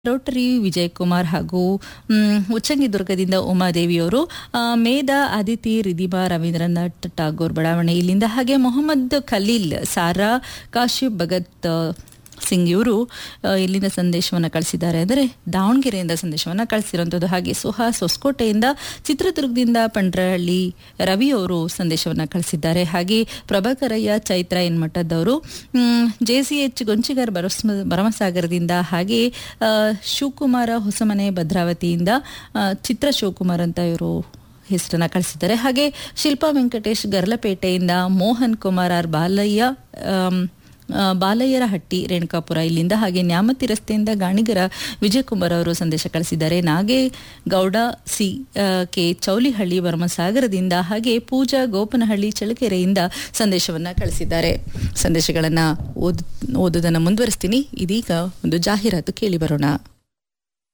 Rotary Vijay Kumar ಹಾಗೂ ಮ್, ಉಚ್ಚಂಗಿದುರ್ಗದಿಂದ ಉಮಾದೇವಿಯವರು ಆ, ಮೇಧಾ ಅದಿತಿ ರಿದಿಬಾ ರವೀಂದ್ರನಾಥ್ ಟಾಗೋರ್ ಬಡಾವಣೆ ಇಲ್ಲಿಂದ ಹಾಗೆ ಮೊಹಮ್ಮದ್ ಖಲೀಲ್ ಸಾರಾ ಕಾಶಿಫ್ ಭಗತ್ ಆ, ಸಿಂಗ್ ಇವರು ಆ, ಇಲ್ಲಿಂದ ಸಂದೇಶವನ್ನು ಕಳಿಸಿದ್ದಾರೆ ಅಂದರೆ ದಾವಣಗೆರೆಯಿಂದ ಸಂದೇಶವನ್ನು ಕಳಿಸಿರುವಂಥದ್ದು ಹಾಗೆ ಸುಹಾಸ್ ಹೊಸಕೋಟೆಯಿಂದ ಚಿತ್ರದುರ್ಗದಿಂದ ಪಂಡ್ರಹಳ್ಳಿ ರವಿ ಅವರು ಸಂದೇಶವನ್ನು ಕಳಿಸಿದ್ದಾರೆ ಹಾಗೆ ಪ್ರಭಾಕರಯ್ಯ ಚೈತ್ರ ಎನ್ಮಠದವರು ಜೆ ಸಿ ಎಚ್ ಗೊಂಚಿಗರ್ ಭರಸ್ಮ ಭರಮಸಾಗರದಿಂದ ಹಾಗೆ ಆ, ಶಿವಕುಮಾರ ಹೊಸಮನೆ ಭದ್ರಾವತಿಯಿಂದ ಆ, ಚಿತ್ರ ಶಿವಕುಮಾರ್ ಅಂತ ಇವರು ಹೆಸರನ್ನ ಕಳಿಸಿದ್ದಾರೆ ಹಾಗೆ ಶಿಲ್ಪಾ ವೆಂಕಟೇಶ್ ಗರ್ಲಪೇಟೆಯಿಂದ ಮೋಹನ್ ಕುಮಾರ್ ಆರ್ ಬಾಲಯ್ಯ ಆಮ್, ಆ, ಬಾಲಯ್ಯರಹಟ್ಟಿ ರೇಣುಕಾಪುರ ಇಲ್ಲಿಂದ ಹಾಗೆ ನ್ಯಾಮತಿ ರಸ್ತೆಯಿಂದ ಗಾಣಿಗರ ವಿಜಯಕುಮಾರ್ ಅವರು ಸಂದೇಶ ಕಳಿಸಿದ್ದಾರೆ ನಾಗೇಗೌಡ ಸಿ ಆ, ಕೆ ಚೌಲಿಹಳ್ಳಿ ಭರಮಸಾಗರದಿಂದ ಹಾಗೆ ಪೂಜಾ ಗೋಪನಹಳ್ಳಿ ಚಳ್ಳಕೆರೆಯಿಂದ ಸಂದೇಶವನ್ನ ಕಳಿಸಿದ್ದಾರೆ ಸಂದೇಶಗಳನ್ನ ಓದ್ ಓದೋದನ್ನ ಮುಂದುವರಿಸ್ತೀನಿ ಇದೀಗ ಒಂದು ಜಾಹೀರಾತು ಕೇಳಿ ಬರೋಣ